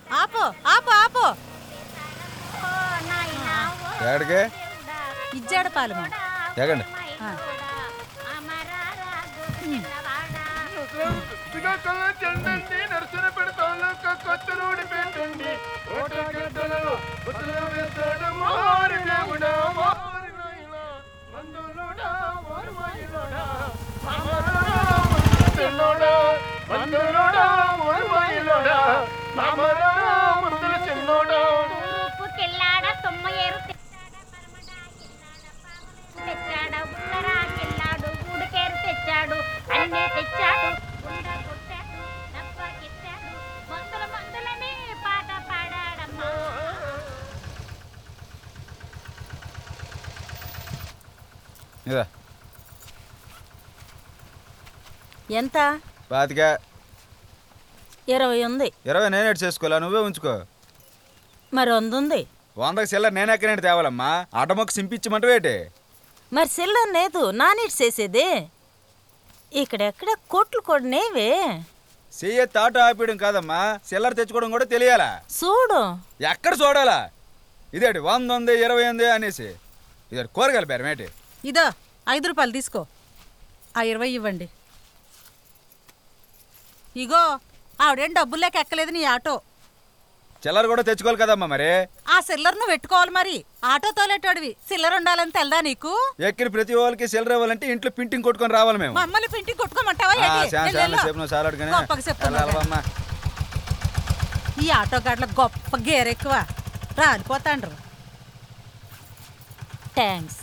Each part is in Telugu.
ఆపో ఆపో ఆపో ఎక్కడికి ఇచ్చాడ పాలెము ఎగండి ఆ. శ్రీకాకుళం చెందండి నరసన పెడతాను కొత్తలూడి పెట్టండి ఓటగడ్డలలో ఉత్తరం వేస్తాడు మారి దేవుడా మారి నాయనా మందులోడా మారి మాయలోడా మామరా చిన్నోడా మందులోడా మారి మాయలోడా మామరా ముద్దల చిన్నోడా కెళ్ళాడ తొమ్మ ఏరు తెచ్చాడ ఉన్నరా కెళ్ళాడు గూడుకేరు తెచ్చాడు అన్నీ తెచ్చాడు ఉండ కొట్టాడు డబ్బా కెట్టాడు మందుల మందులని పాట పాడాడమ్మా ఇదా ఎంత పాతిక ఇరవై ఉంది ఇరవై నేనేటి చేసుకోవాలా నువ్వే ఉంచుకో మరి వంద ఉంది వందకి సిల్లర్ నేను ఎక్కడేంటి తేవాలమ్మా అడ్డమొక్క సింపించమంటవేటి మరి సిల్లర్ లేదు నానిటి చేసేది ఇక్కడెక్కడ కొట్లు కొడనేవే చెయ్యి తాట ఆపేయడం కాదమ్మా సిల్లర్ తెచ్చుకోవడం కూడా తెలియాలా చూడు ఎక్కడ చూడాలా ఇదేటి వంద ఉంది ఇరవై ఉంది అనేసి ఇదేటి కూరగాయల బేరమేటి ఇదో ఐదు రూపాయలు తీసుకో ఆ ఇరవై ఇవ్వండి ఇగో ఆవిడేం డబ్బులు లేక ఎక్కలేదు నీ ఆటో చిల్లర కూడా తెచ్చుకోవాలి కదమ్మా మరి ఆ సిల్లర్ను పెట్టుకోవాలి మరి ఆటో తోలేటోడివి సిల్లర్ ఉండాలని తెల్దా నీకు ఎక్కిన ప్రతి వాళ్ళకి సిల్లర్ ఇవ్వాలంటే ఇంట్లో పింటింగ్ కొట్టుకొని రావాలి మేము మమ్మల్ని పింటి కొట్టుకోమంటావా ఆ, ఏంటి? చాలా వెళ్ళు, చాలా వెళ్ళు. సేపు నువ్వు చాలా అడుగునే. గొప్పగా చెప్తున్నావు. వెళ్ళాలమ్మా. ఈ ఆటో గాడ్ల గొప్ప గేరెక్కువ రాలిపోతాండ్రు థ్యాంక్స్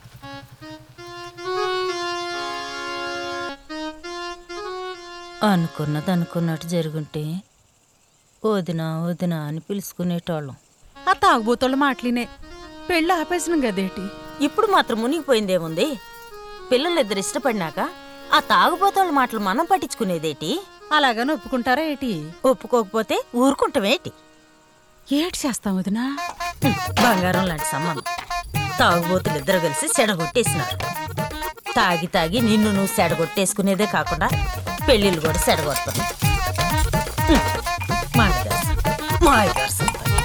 అనుకున్నది అనుకున్నట్టు జరుగుంటే వదినా వదినా అని పిలుచుకునేటోళ్ళం ఆ తాగుబోతోళ్ళ మాటలినే పెళ్ళి ఆపేసిన గదేటి ఇప్పుడు మాత్రం మునిగిపోయిందేముంది పిల్లలిద్దరు ఇష్టపడినాక ఆ తాగుబోతోళ్ళ మాటలు మనం పట్టించుకునేదేటి అలాగని ఒప్పుకుంటారా ఏటి ఒప్పుకోకపోతే ఊరుకుంటామేటి ఏటి చేస్తాం వదినా హ్మ్, బంగారం లాంటి సంబంధం తాగుబోతులు ఇద్దరు కలిసి సెడగొట్టేసినారు తాగి తాగి నిన్ను నువ్వు సెడగొట్టేసుకునేదే కాకుండా పెళ్ళిళ్ళు కూడా సెడగొడతాను హ్మ్, మాయదాసు, మాయదాసు.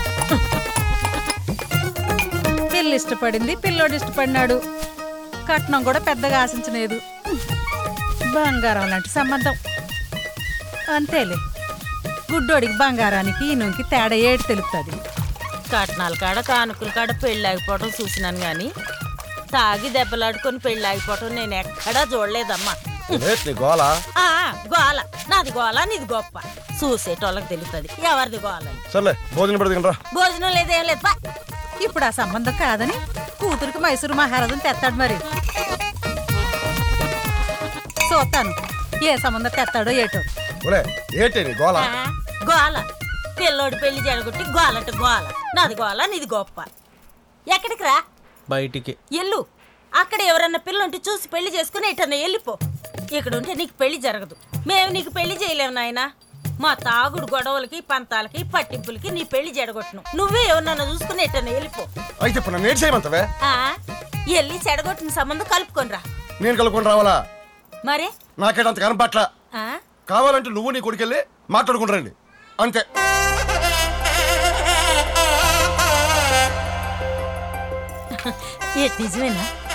పిల్ల ఇష్టపడింది పిల్లోడు ఇష్టపడినాడు కట్నం కూడా పెద్దగా ఆశించలేదు బంగారం లాంటి సంబంధం అంతేలే గుడ్డోడికి బంగారానికి ఈయనకి తేడా ఏటి తెలుస్తుంది కట్నాల కాడ కానుకల కాడ పెళ్ళి ఆగిపోవటం చూసినాను గాని తాగి దెబ్బలాడుకొని పెళ్ళి ఆగిపోవటం నేను ఎక్కడా చూడలేదమ్మా గోళ ఆ, గోల నాది గోల నీది గొప్ప చూసేటోళ్ళకి తెలుస్తుంది ఎవరిది గోలని సర్లే భోజనం పెడతా భోజనం లేదేం లేదు పా. ఇప్పుడు ఆ సంబంధం కాదని కూతురికి మైసూరు మహారాజుని తెస్తాడు మరి చూస్తాను ఏ సంబంధం తెస్తాడో ఏటో ఒలే ఏంటి గోళ ఆ, గోల పిల్లోడి పెళ్లి జరగొట్టి గోలంట గోల నాది గోల నీది గొప్ప ఎక్కడికి రా బయటికి ఎల్లు అక్కడ ఎవరన్నా పిల్లుంటే చూసి పెళ్లి చేసుకుని ఇటన్నా వెళ్ళిపో ఇక్కడ ఉంటే నీకు పెళ్లి జరగదు మేము నీకు పెళ్లి చేయలేము నాయనా మా తాగుడు గొడవలకి పంతాలకి పట్టింపులకి నీ పెళ్లి జడగొట్టును నువ్వే ఎవరన్నా చూసుకుని ఇటన్నా వెళ్ళిపో అయితే ఇప్పుడు నన్ను ఏం చేయమంతవే ఆ వెళ్ళి చెడగొట్టిన సంబంధం కలుపుకొనిరా నేను కలుపుకొని రావాలా మరే నాకేటంత కనపట్ల ఆ? కావాలంటే నువ్వు నీ కొడుకెళ్ళి మాట్లాడుకుని రండి అంతే ఏ నిజమేనా